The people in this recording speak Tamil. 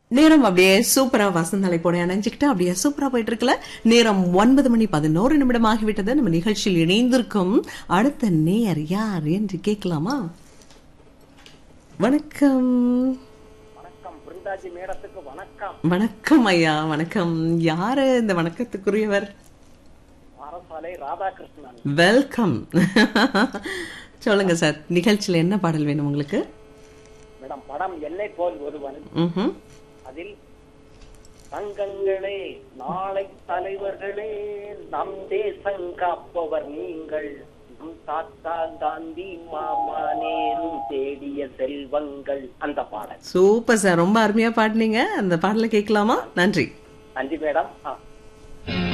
நேரம் அப்படியே சூப்பரா வசந்தலை போட அணைஞ்சுக்கிட்டு அப்படியே சூப்பரா போயிட்டு இருக்கல நேரம் ஒன்பது மணி பதினோரு நிமிடம் ஆகிவிட்டது நம்ம நிகழ்ச்சியில் இணைந்திருக்கும் அடுத்த நேர் யார் என்று கேட்கலாமா வணக்கம் வணக்கம் பிருந்தாஜி மேடத்துக்கு வணக்கம் வணக்கம் ஐயா வணக்கம் யாரு இந்த வணக்கத்துக்குரியவர் பாரசாலை ராதாகிருஷ்ணன் வெல்கம் சொல்லுங்க சார் நிகழ்ச்சியில என்ன பாடல் வேணும் உங்களுக்கு மேடம் படம் என்னை போல் ஒருவன் ம்ஹும். அதில் தங்கங்களே நாளை தலைவர்களே நம் தேசம் காப்பவர் நீங்கள் நம் தாத்தா காந்தி மாமா நேரு தேடிய செல்வங்கள் அந்த பாடல் சூப்பர் சார் ரொம்ப அருமையா பாடினீங்க அந்த பாடலை கேட்கலாமா நன்றி நன்றி மேடம் ஆ